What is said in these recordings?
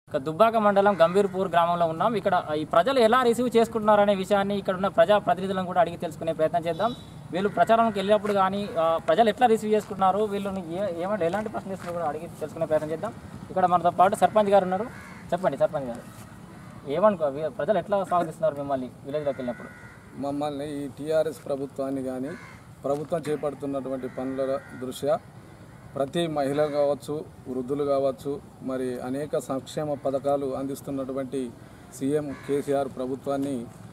ఇక దుబ్బాక మండలం గంభీర్పూర్ గ్రామంలో ఉన్నాం ఇక్కడ ఈ ప్రజలు ఎలా రిసీవ్ చేసుకుంటున్నారనే విషయాన్ని ఇక్కడ ఉన్న ప్రజా ప్రతినిధులను కూడా అడిగి తెలుసుకునే ప్రయత్నం చేద్దాం వీళ్ళు ప్రచారానికి వెళ్ళినప్పుడు కానీ ఆ, ప్రజలు ఎట్లా రిసీవ్ చేసుకుంటున్నారు వీళ్ళని ఏ ఏమంటే ఎలాంటి ప్రశ్న చేస్తున్నారు కూడా అడిగి తెలుసుకునే ప్రయత్నం చేద్దాం ఇక్కడ మనతో పాటు సర్పంచ్ గారు ఉన్నారు చెప్పండి సర్పంచ్ గారు ఏమనుకో వీ- ప్రజలు ఎట్లా స్వాగతిస్తున్నారు మిమ్మల్ని విలేజ్లోకి వెళ్ళినప్పుడు మమ్మల్ని ఈ టీఆర్ఎస్ ప్రభుత్వాన్ని కానీ ప్రభుత్వం చేపడుతున్నటువంటి పనుల దృష్ట్యా ప్రతి మహిళ కావచ్చు వృద్ధులు కావచ్చు మరి అనేక సంక్షేమ పథకాలు అందిస్తున్నటువంటి సీఎం కేసీఆర్ ప్రభుత్వాన్ని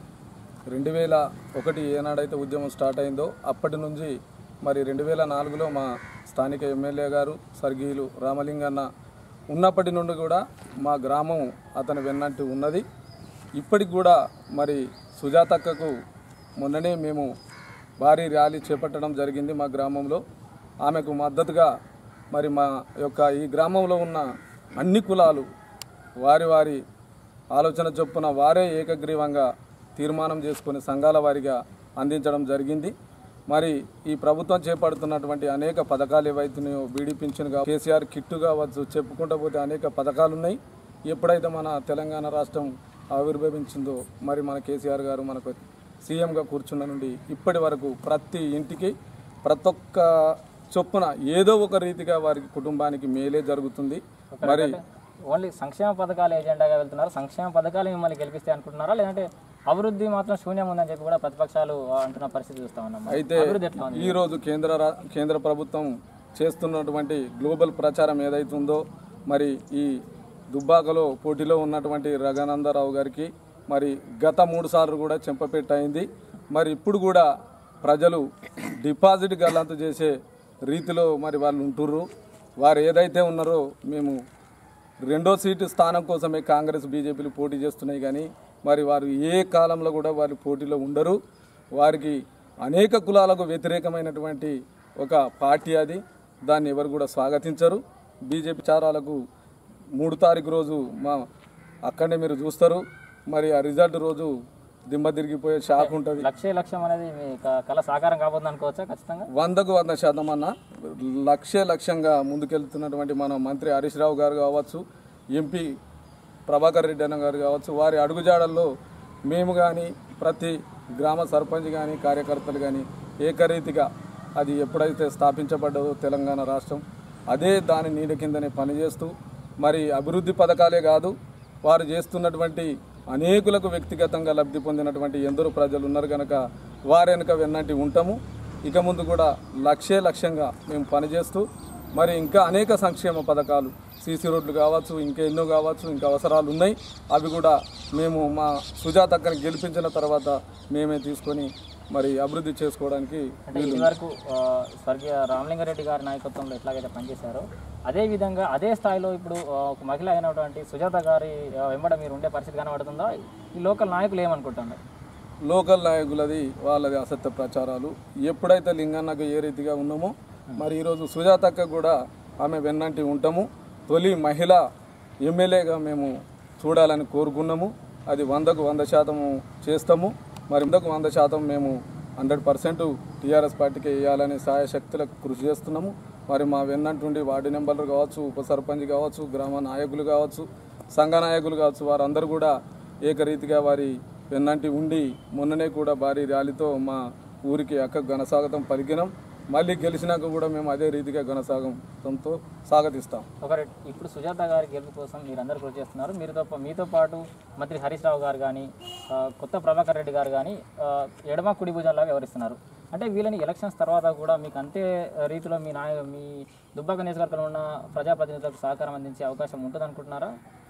రెండు వేల ఒకటి ఏనాడైతే ఉద్యమం స్టార్ట్ అయిందో అప్పటి నుంచి మరి రెండు వేల నాలుగులో మా స్థానిక ఎమ్మెల్యే గారు స్వర్గీయులు రామలింగన్న ఉన్నప్పటి నుండి కూడా మా గ్రామం అతని వెన్నంటి ఉన్నది ఇప్పటికి కూడా మరి సుజాతక్కకు మొన్ననే మేము భారీ ర్యాలీ చేపట్టడం జరిగింది మా గ్రామంలో ఆమెకు మద్దతుగా మరి మా యొక్క ఈ గ్రామంలో ఉన్న అన్ని కులాలు వారి వారి ఆలోచన చొప్పున వారే ఏకగ్రీవంగా తీర్మానం చేసుకుని సంఘాల వారిగా అందించడం జరిగింది మరి ఈ ప్రభుత్వం చేపడుతున్నటువంటి అనేక పథకాలు ఏవైతున్నాయో బీడీ పింఛన్ కావచ్చు కేసీఆర్ కిట్టు కావచ్చు చెప్పుకుంటూ పోతే అనేక పథకాలు ఉన్నాయి ఎప్పుడైతే మన తెలంగాణ రాష్ట్రం ఆవిర్భవించిందో మరి మన కేసీఆర్ గారు మనకు సీఎంగా కూర్చున్న నుండి ఇప్పటి వరకు ప్రతి ఇంటికి ప్రతి ఒక్క చొప్పున ఏదో ఒక రీతిగా వారికి కుటుంబానికి మేలే జరుగుతుంది మరి ఓన్లీ సంక్షేమ పథకాలు ఏజెండాగా వెళ్తున్నారు సంక్షేమ పథకాలు మిమ్మల్ని గెలిపిస్తే అనుకుంటున్నారా లేదంటే అభివృద్ధి మాత్రం శూన్యం ఉందని చెప్పి కూడా ప్రతిపక్షాలు ఆ, అంటున్న పరిస్థితి చూస్తా ఉన్నాం అయితే అభివృద్ధి ఎట్లా ఉంది ఈ రోజు కేంద్ర రా- కేంద్ర ప్రభుత్వం చేస్తున్నటువంటి గ్లోబల్ ప్రచారం ఏదైతుందో మరి ఈ దుబ్బాకలో పోటీలో ఉన్నటువంటి రఘానందరావు గారికి మరి గత మూడు సార్లు కూడా చెంపపెట్టయింది మరి ఇప్పుడు కూడా ప్రజలు డిపాజిట్ గల్లంతు చేసే రీతిలో మరి వాళ్ళు ఉంటుర్రు వారు ఏదైతే ఉన్నారో మేము రెండో సీటు స్థానం కోసమే కాంగ్రెస్ బీజేపీలు పోటీ చేస్తున్నాయి కానీ మరి వారు ఏ కాలంలో కూడా వారు పోటీలో ఉండరు వారికి అనేక కులాలకు వ్యతిరేకమైనటువంటి ఒక పార్టీ అది దాన్ని ఎవరు కూడా స్వాగతించరు బీజేపీ చారాలకు మూడు తారీఖు రోజు మా అక్కడనే మీరు చూస్తారు మరి ఆ రిజల్ట్ రోజు దిమ్మ తిరిగిపోయే షాక్ ఉంటుంది లక్ష్య లక్ష్యం అనేది మీ క- కళ సాకారం కాబోతుంది అనుకోవచ్చా ఖచ్చితంగా వందకు వంద శాతం అన్న లక్ష్య లక్ష్యంగా ముందుకెళ్తున్నటువంటి మన మంత్రి హరీష్ రావు గారు కావచ్చు ఎంపీ ప్రభాకర్ రెడ్డి అన్న గారు కావచ్చు వారి అడుగుజాడల్లో మేము కానీ ప్రతి గ్రామ సర్పంచ్ కానీ కార్యకర్తలు కానీ ఏకరీతిగా అది ఎప్పుడైతే స్థాపించబడ్డదో తెలంగాణ రాష్ట్రం అదే దాని నీడ కిందనే పనిచేస్తూ మరి అభివృద్ధి పథకాలే కాదు వారు చేస్తున్నటువంటి అనేకులకు వ్యక్తిగతంగా లబ్ధి పొందినటువంటి ఎందరో ప్రజలు ఉన్నారు కనుక వారి వెనుక వెన్నంటి ఉంటాము ఇక ముందు కూడా లక్ష్యే లక్ష్యంగా మేము పనిచేస్తూ మరి ఇంకా అనేక సంక్షేమ పథకాలు సీసీ రోడ్లు కావచ్చు ఇంకా ఎన్నో కావచ్చు ఇంకా అవసరాలు ఉన్నాయి అవి కూడా మేము మా సుజాతక్కని గెలిపించిన తర్వాత మేమే తీసుకొని మరి అభివృద్ధి చేసుకోవడానికి అంటే ఇది వరకు స్వర్గీయ రామలింగారెడ్డి గారి నాయకత్వంలో ఎట్లాగైతే పనిచేశారో అదే విధంగా అదే స్థాయిలో ఇప్పుడు ఆ, ఒక మహిళ అయినటువంటి సుజాత గారి ఆ, వెంబడ మీరు ఉండే పరిస్థితి కనబడుతుందా ఈ లోకల్ నాయకులు ఏమనుకుంటున్నారు లోకల్ నాయకులది వాళ్ళది అసత్య ప్రచారాలు ఎప్పుడైతే లింగన్నకు ఏ రీతిగా ఉన్నామో మరి ఈరోజు సుజాతక్క కూడా ఆమె వెన్నంటి ఉంటాము తొలి మహిళ ఎమ్మెల్యేగా మేము చూడాలని కోరుకున్నాము అది వందకు వంద శాతము చేస్తాము మరి వందకు వంద శాతం మేము హండ్రెడ్ పర్సెంట్ టీఆర్ఎస్ పార్టీకి వేయాలనే సాయశక్తులకు కృషి చేస్తున్నాము మరి మా వెన్నంటుండి వార్డు నెంబర్లు కావచ్చు ఉప సర్పంచ్ కావచ్చు గ్రామ నాయకులు కావచ్చు సంఘ నాయకులు కావచ్చు వారందరూ కూడా ఏకరీతిగా వారి వెన్నంటి ఉండి మొన్ననే కూడా భారీ ర్యాలీతో మా ఊరికి అక్క ఘనస్వాగతం పలికినాం మళ్ళీ గెలిచినాక కూడా మేము అదే రీతిగా ఘనస్వాగతంతో స్వాగతిస్తాం ఒకరి ఇప్పుడు సుజాత గారి గెలుపు కోసం మీరు అందరూ కృషి చేస్తున్నారు మీరుతో పా- మీతో పాటు మంత్రి హరీష్ రావు గారు కానీ ఆ, కొత్త ప్రభాకర్ రెడ్డి గారు కానీ ఆ, ఎడమ కుడి భుజాల్లాగా వ్యవహరిస్తున్నారు అంటే వీళ్ళని ఎలక్షన్స్ తర్వాత కూడా మీకు అంతే రీతిలో మీ నాయ మీ దుబ్బాక నియోజకవర్గంలో ఉన్న ప్రజాప్రతినిధులకు సహకారం అందించే అవకాశం ఉంటుంది అనుకుంటున్నారా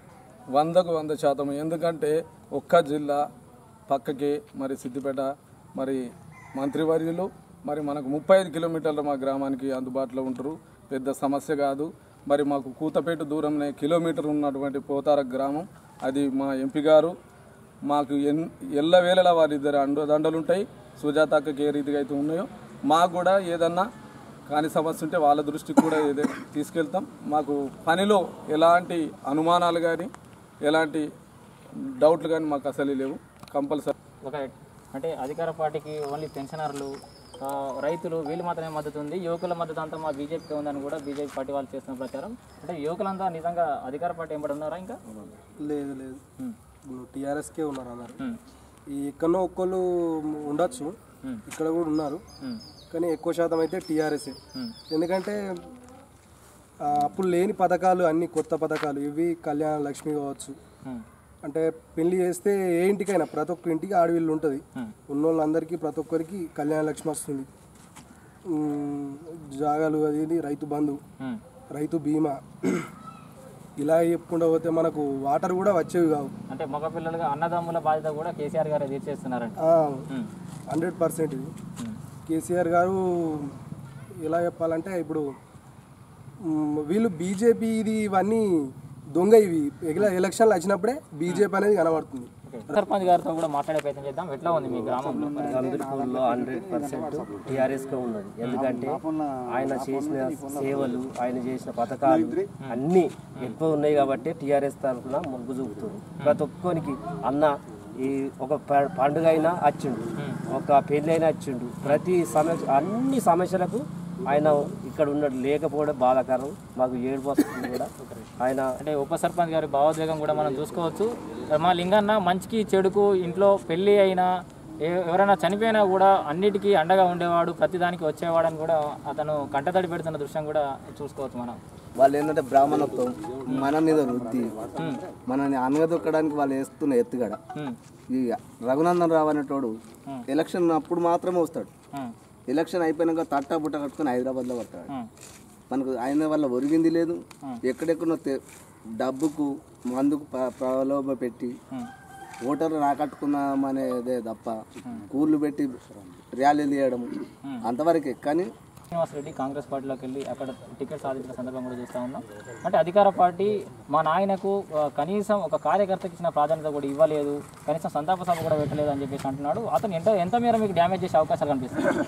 వందకు వంద శాతం ఎందుకంటే ఒక్క జిల్లా పక్కకి మరి సిద్దిపేట మరి మంత్రివర్యులు మరి మనకు ముప్పై ఐదు కిలోమీటర్లు మా గ్రామానికి అందుబాటులో ఉంటారు పెద్ద సమస్య కాదు మరి మాకు కూతపేట దూరంలో కిలోమీటర్ ఉన్నటువంటి పోతార గ్రామం అది మా ఎంపీ గారు మాకు ఎన్ ఎల్లవేళలా వారిద్దరు అండ దండలు ఉంటాయి సుజాతక్కకి ఏ రీతిగా అయితే ఉన్నాయో మాకు కూడా ఏదన్నా కాని సమస్య ఉంటే వాళ్ళ దృష్టికి కూడా ఏదే తీసుకెళ్తాం మాకు పనిలో ఎలాంటి అనుమానాలు కానీ ఎలాంటి డౌట్లు కానీ మాకు అసలు లేవు కంపల్సరీ ఒక అంటే అధికార పార్టీకి ఓన్లీ పెన్షనర్లు ఆ, రైతులు వీళ్ళు మాత్రమే మద్దతు ఉంది యువకుల మద్దతు అంతా మా బీజేపీకి ఉందని కూడా బీజేపీ పార్టీ వాళ్ళు చేస్తున్న ప్రచారం అంటే యువకులంతా నిజంగా అధికార పార్టీ ఎంబడి ఉన్నారా ఇంకా లేదు లేదు ఇప్పుడు టీఆర్ఎస్కే ఉన్నారు అందరు ఉమ్, ఈ ఎక్కడో ఒక్కళ్ళు ఉండొచ్చు ఉమ్, ఇక్కడ కూడా ఉన్నారు ఉమ్, కానీ ఎక్కువ శాతం అయితే టీఆర్ఎస్ఏ ఉమ్, ఎందుకంటే ఆ, అప్పుడు లేని పథకాలు అన్ని కొత్త పథకాలు ఇవి కళ్యాణ లక్ష్మి కావచ్చు ఉమ్, అంటే పెళ్లి చేస్తే ఏ ఇంటికైనా ప్రతి ఒక్క ఇంటికి ఆడవిల్లు ఉంటుంది ఉమ్, ఉన్నోళ్ళందరికీ ప్రతి ఒక్కరికి కళ్యాణ లక్ష్మి వస్తుంది ఉమ్, జాగాలు అది ఇది రైతు బంధు ఉమ్, రైతు బీమా ఇలా చెప్పుకుంటూ పోతే మనకు వాటర్ కూడా వచ్చేవి కావు అంటే మగపిల్లలుగా అన్నదమ్ముల బాధ్యత కూడా కేసీఆర్ గారు తీర్చేస్తున్నారంట ఉమ్, హండ్రెడ్ పర్సెంట్ ఇది ఉమ్, కేసీఆర్ గారు ఎలా చెప్పాలంటే ఇప్పుడు మ్, వీళ్ళు బీజేపీ ఇది ఇవన్నీ దొంగ ఇవి ఎగల- ఎలక్షన్లు వచ్చినప్పుడే బీజేపీ అనేది కనబడుతుంది ఓకే. సర్పంచ్ గారితో కూడా మాట్లాడే ప్రయత్నం చేద్దాం ఎట్లా ఉంది మీ గ్రామంలో గంభీర్పూర్లో హండ్రెడ్ పర్సెంట్ టీఆర్ఎస్గా ఉన్నది ఎందుకంటే ఆయన చేసిన సేవలు ఆయన చేసిన పథకాలు అన్నీ ఎక్కువ ఉన్నాయి కాబట్టి టీఆర్ఎస్ తరఫున మొగ్గు చూపుతారు ప్రతి ఒక్కరికి అన్న ఈ ఒక ప- పండుగ అయినా వచ్చిండు ఒక పెళ్ళి అయినా వచ్చిండు ప్రతి సమస్య అన్ని సమస్యలకు ఆయన ఇక్కడ ఉన్నాడు లేకపోవడం బాధాకరం మాకు ఏడుపు వస్తుంది కూడా ఆయన అంటే ఉప సర్పంచ్ గారి భావోద్వేగం కూడా మనం చూసుకోవచ్చు మా లింగన్న మంచికి చెడుకు ఇంట్లో పెళ్ళి అయినా ఏ- ఎవరైనా చనిపోయినా కూడా అన్నిటికీ అండగా ఉండేవాడు ప్రతిదానికి వచ్చేవాడని కూడా అతను కంటతడి పెడుతున్న దృశ్యం కూడా చూసుకోవచ్చు మనం వాళ్ళు ఏంటంటే బ్రాహ్మణత్వం మన మీద వృద్ధి మనని అనగదొక్కడానికి వాళ్ళు వేస్తున్న ఎత్తుగడ ఉమ్, ఈ రఘునందన్ రావు అనేటోడు ఎలక్షన్ అప్పుడు మాత్రమే వస్తాడు ఉమ్, ఎలక్షన్ అయిపోయినాక తట్టా బుట్ట కట్టుకొని హైదరాబాద్లో పడతాడు ఉమ్, మనకు ఆయన వల్ల ఒరిగింది లేదు ఎక్కడెక్కడో తె- డబ్బుకు మందుకు ప్ర- ప్రలోభ పెట్టి ఉమ్, ఓటర్లు రాకట్టుకుందామనేదే తప్ప కూర్లు పెట్టి ర్యాలీలు తీయడం అంతవరకే కానీ శ్రీనివాస్ రెడ్డి కాంగ్రెస్ పార్టీలోకి వెళ్ళి అక్కడ టికెట్ సాధించిన సందర్భం కూడా చూస్తూ ఉన్నాం అంటే అధికార పార్టీ మా నాయనకు ఆ, కనీసం ఒక కార్యకర్తకి ఇచ్చిన ప్రాధాన్యత కూడా ఇవ్వలేదు కనీసం సంతాప సభ కూడా పెట్టలేదు అని చెప్పేసి అంటున్నాడు అతను ఎంత ఎంత మేర మీకు డ్యామేజ్ చేసే అవకాశాలు కనిపిస్తాయి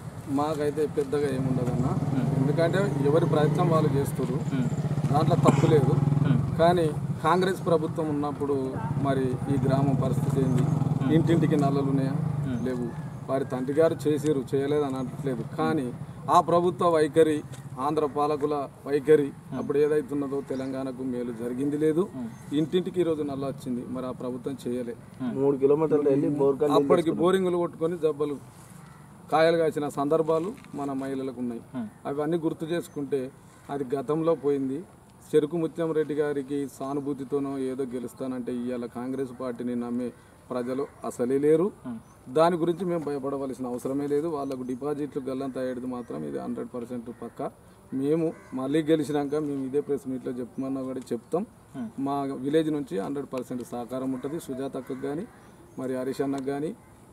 మాకైతే పెద్దగా ఏముండదన్న ఎందుకంటే ఎవరి ప్రయత్నం వాళ్ళు చేస్తారు దాంట్లో తప్పు లేదు కానీ కాంగ్రెస్ ప్రభుత్వం ఉన్నప్పుడు మరి ఈ గ్రామం పరిస్థితి ఏంది ఇంటింటికి నల్లలు ఉన్నాయా లేవు వారి తండ్రి గారు చేసిరు చేయలేదు అని అనట్లేదు కానీ ఆ ప్రభుత్వ వైఖరి ఆంధ్ర పాలకుల వైఖరి అప్పుడు ఏదైతున్నదో తెలంగాణకు మేలు జరిగింది లేదు ఇంటింటికి ఈరోజు నల్ల వచ్చింది మరి ఆ ప్రభుత్వం చేయలే మూడు కిలోమీటర్లు వెళ్ళి బోర్కల్ అప్పటికి బోరింగులు కొట్టుకొని జబ్బలు కాయలు కాసిన సందర్భాలు మన మహిళలకు ఉన్నాయి అవన్నీ గుర్తు చేసుకుంటే అది గతంలో పోయింది చెరుకు ముత్యం రెడ్డి గారికి సానుభూతితోనో ఏదో గెలుస్తానంటే ఇవాళ కాంగ్రెస్ పార్టీని నమ్మే ప్రజలు అసలే లేరు దాని గురించి మేము భయపడవలసిన అవసరమే లేదు వాళ్ళకు డిపాజిట్లు గల్లంత అయ్యేది మాత్రం ఇది హండ్రెడ్ పర్సెంట్ పక్క మేము మళ్ళీ గెలిచినాక మేము ఇదే ప్రెస్ మీట్లో చెప్పమన్నా కూడా చెప్తాం మా విలేజ్ నుంచి హండ్రెడ్ పర్సెంట్ సహకారం ఉంటుంది సుజాతకు కానీ మరి హరీష్ అన్నకు కానీ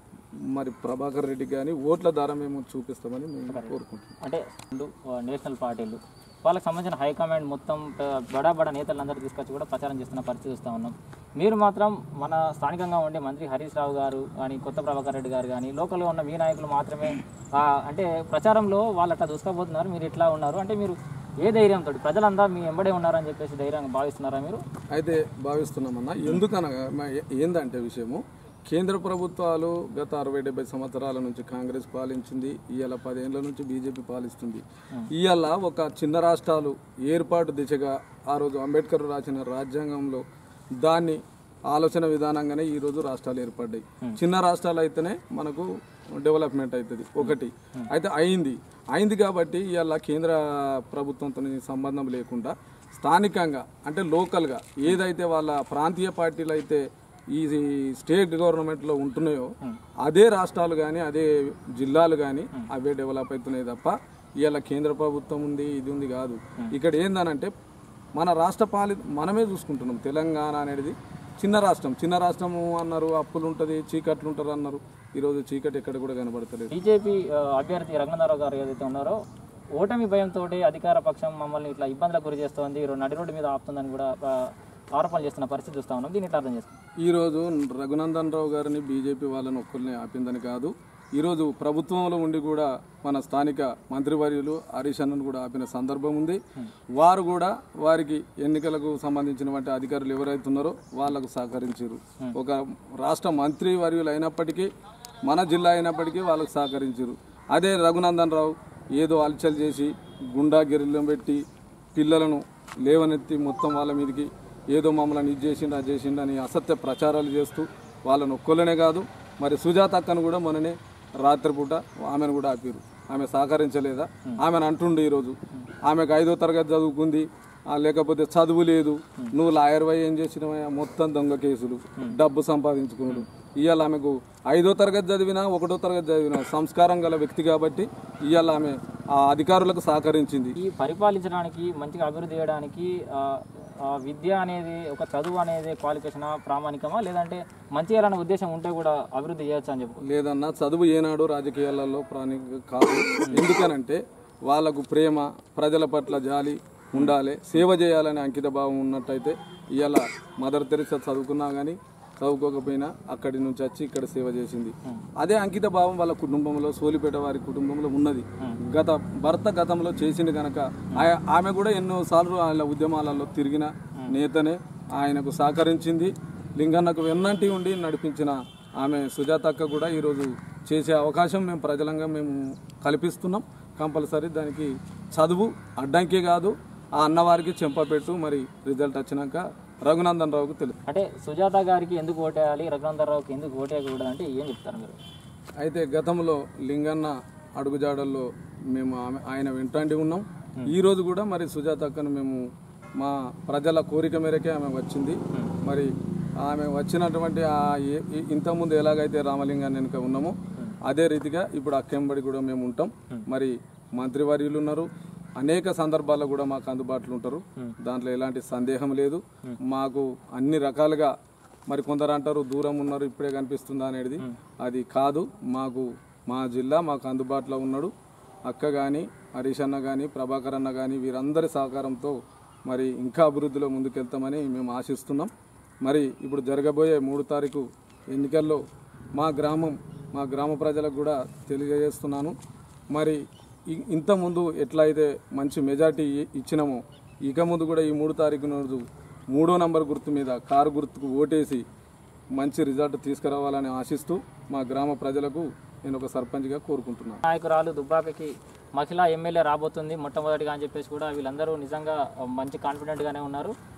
మరి ప్రభాకర్ రెడ్డికి కానీ ఓట్ల ద్వారా మేము చూపిస్తామని మేము కోరుకుంటున్నాం అంటే రెండు ఆ, నేషనల్ పార్టీలు వాళ్ళకి సంబంధించిన హైకమాండ్ మొత్తం ఆ, బడా బడా నేతలందరూ తీసుకొచ్చి కూడా ప్రచారం చేస్తున్న పరిస్థితి చూస్తూ ఉన్నాం మీరు మాత్రం మన స్థానికంగా ఉండే మంత్రి హరీష్ రావు గారు కానీ కొత్త ప్రభాకర్ రెడ్డి గారు కానీ లోకల్గా ఉన్న మీ నాయకులు మాత్రమే ఆ, అంటే ప్రచారంలో వాళ్ళు అట్లా దూసుకపోతున్నారు మీరు ఎట్లా ఉన్నారు అంటే మీరు ఏ ధైర్యంతో ప్రజలంతా మీ ఎంబడే ఉన్నారని చెప్పేసి ధైర్యంగా భావిస్తున్నారా మీరు అయితే భావిస్తున్నామన్నా ఎందుకనగా మ- ఏ- ఏందంటే విషయము కేంద్ర ప్రభుత్వాలు గత అరవై డెబ్బై సంవత్సరాల నుంచి కాంగ్రెస్ పాలించింది ఇవాళ పదేళ్ల నుంచి బీజేపీ పాలిస్తుంది ఇవాళ ఒక చిన్న రాష్ట్రాలు ఏర్పాటు దిశగా ఆ రోజు అంబేద్కర్ రాసిన రాజ్యాంగంలో దాన్ని ఆలోచన విధానంగానే ఈ రోజు రాష్ట్రాలు ఏర్పడ్డాయి చిన్న రాష్ట్రాలు అయితేనే మనకు డెవలప్మెంట్ అవుతుంది ఒకటి అయితే అయింది అయింది కాబట్టి ఇవాళ కేంద్ర ప్రభుత్వంతో సంబంధం లేకుండా స్థానికంగా అంటే లోకల్గా ఏదైతే వాళ్ళ ప్రాంతీయ పార్టీలు అయితే ఈ స్టేట్ గవర్నమెంట్లో ఉంటున్నాయో అదే రాష్ట్రాలు కానీ అదే జిల్లాలు కానీ అవే డెవలప్ అవుతున్నాయి తప్ప ఇవాళ కేంద్ర ప్రభుత్వం ఉంది ఇది ఉంది కాదు ఇక్కడ ఏందనంటే మన రాష్ట్ర పాలి మనమే చూసుకుంటున్నాం తెలంగాణ అనేది చిన్న రాష్ట్రం చిన్న రాష్ట్రము అన్నారు అప్పులు ఉంటుంది చీకట్లు ఉంటారు అన్నారు ఈరోజు చీకటి ఎక్కడ కూడా కనబడతలేదు బీజేపీ ఆ, అభ్యర్థి రఘునందరావు గారు ఏదైతే ఉన్నారో ఓటమి భయంతో అధికార పక్షం మమ్మల్ని ఇట్లా ఇబ్బందులకు గురి చేస్తోంది ఈరోజు నడి రోడ్డు మీద ఆపుతుందని కూడా ఆ, ఆరోపణలు చేస్తున్న పరిస్థితి చూస్తా ఉన్నాం దీన్ని ఇట్లా అర్థం చేసుకోండి ఈరోజు రఘునందన్ రావు గారిని బీజేపీ వాళ్ళని ఒక్కరిని ఆపిందని కాదు ఈరోజు ప్రభుత్వంలో ఉండి కూడా మన స్థానిక మంత్రివర్యులు హరీష్ అన్నను కూడా ఆపిన సందర్భం ఉంది వారు కూడా వారికి ఎన్నికలకు సంబంధించినటువంటి అధికారులు ఎవరైతే ఉన్నారో వాళ్లకు సహకరించారు ఒక రాష్ట్ర మంత్రి వర్యులు అయినప్పటికీ మన జిల్లా అయినప్పటికీ వాళ్ళకు సహకరించారు అదే రఘునందన్ రావు ఏదో అలచల్ చేసి గుండాగిరిలో పెట్టి పిల్లలను లేవనెత్తి మొత్తం వాళ్ళ మీదకి ఏదో మమ్మల్ని ఇది చేసిండు అది చేసిండు అని అసత్య ప్రచారాలు చేస్తూ వాళ్ళను ఒక్కళ్ళనే కాదు మరి సుజాత అక్కను కూడా మొన్ననే రాత్రిపూట ఆమెను కూడా ఆపారు ఆమె సహకరించలేదా ఆమెను అంటుండే ఈరోజు ఆమెకు ఐదో తరగతి చదువుకుంది ఆ, లేకపోతే చదువు లేదు నువ్వు లాయర్ వై ఏం చేసినవయ్యా మొత్తం దొంగ కేసులు డబ్బు సంపాదించుకున్నాడు ఇవాళ ఆమెకు ఐదో తరగతి చదివినా ఒకటో తరగతి చదివినా సంస్కారం గల వ్యక్తి కాబట్టి ఇవాళ ఆమె ఆ అధికారులకు సహకరించింది ఈ పరిపాలించడానికి మంచిగా అభివృద్ధి చేయడానికి ఆ, ఆ విద్య అనేది ఒక చదువు అనేది క్వాలిఫికేషన్ ప్రామాణికమా లేదంటే మంచి చేయాలనే ఉద్దేశం ఉంటే కూడా అభివృద్ధి చేయొచ్చు అని చెప్పు లేదన్నా చదువు ఏనాడు రాజకీయాలలో ప్రాణి కాదు ఎందుకనంటే వాళ్ళకు ప్రేమ ప్రజల పట్ల జాలి ఉండాలి సేవ చేయాలనే అంకిత భావం ఉన్నట్టయితే ఇవాళ మదర్ తెరిసా చదువుకున్నా కానీ చదువుకోకపోయినా అక్కడి నుంచి వచ్చి ఇక్కడ సేవ చేసింది అదే అంకిత భావం వాళ్ళ కుటుంబంలో సోలిపేట వారి కుటుంబంలో ఉన్నది గత భర్త గతంలో చేసింది కనుక ఆ- ఆమె కూడా ఎన్నో సార్లు ఆయన ఉద్యమాలలో తిరిగిన నేతనే ఆయనకు సహకరించింది లింగన్నకు వెన్నంటి ఉండి నడిపించిన ఆమె సుజాతక్క కూడా ఈరోజు చేసే అవకాశం మేము ప్రజలంగా మేము కల్పిస్తున్నాం కంపల్సరీ దానికి చదువు అడ్డంకి కాదు ఆ అన్నవారికి చెంపపెట్టు మరి రిజల్ట్ వచ్చినాక రఘునందన్ రావుకు తెలుసు అంటే సుజాత గారికి ఎందుకు ఓటేయాలి రఘునందరావుకి ఎందుకు ఓటేయకూడదు అంటే ఏం చెప్తారు మీరు అయితే గతంలో లింగన్న అడుగుజాడల్లో మేము ఆమె ఆయన వెంటాండి ఉన్నాం ఈ రోజు కూడా మరి సుజాత అక్కను మేము మా ప్రజల కోరిక మేరకే ఆమె వచ్చింది మరి ఆమె వచ్చినటువంటి ఆ ఏ- ఈ- ఇంతకుముందు ఎలాగైతే రామలింగాన్ని వెనుక ఉన్నామో అదే రీతిగా ఇప్పుడు అక్కెంబడి కూడా మేము ఉంటాం మరి మంత్రివర్యులు ఉన్నారు అనేక సందర్భాల్లో కూడా మాకు అందుబాటులో ఉంటారు దాంట్లో ఎలాంటి సందేహం లేదు మాకు అన్ని రకాలుగా మరి కొందరు అంటారు దూరం ఉన్నారు ఇప్పుడే కనిపిస్తుందా అనేది అది కాదు మాకు మా జిల్లా మాకు అందుబాటులో ఉన్నాడు అక్క కానీ హరీష్ అన్న కానీ ప్రభాకర్ అన్న కానీ వీరందరి సహకారంతో మరి ఇంకా అభివృద్ధిలో ముందుకెళ్తామని మేము ఆశిస్తున్నాం మరి ఇప్పుడు జరగబోయే మూడు తారీఖు ఎన్నికల్లో మా గ్రామం మా గ్రామ ప్రజలకు కూడా తెలియజేస్తున్నాను మరి ఇ- ఇంత ముందు ఎట్లా అయితే మంచి మెజార్టీ ఇ- ఇచ్చినామో ఇక ముందు కూడా ఈ మూడు తారీఖు రోజు మూడో నంబర్ గుర్తు మీద కారు గుర్తుకు ఓటేసి మంచి రిజల్ట్ తీసుకురావాలని ఆశిస్తూ మా గ్రామ ప్రజలకు నేను ఒక సర్పంచ్గా కోరుకుంటున్నాను నాయకురాలు దుబ్బాకకి మహిళా ఎమ్మెల్యే రాబోతుంది మొట్టమొదటిగా అని చెప్పేసి కూడా వీళ్ళందరూ నిజంగా మంచి కాన్ఫిడెంట్గానే ఉన్నారు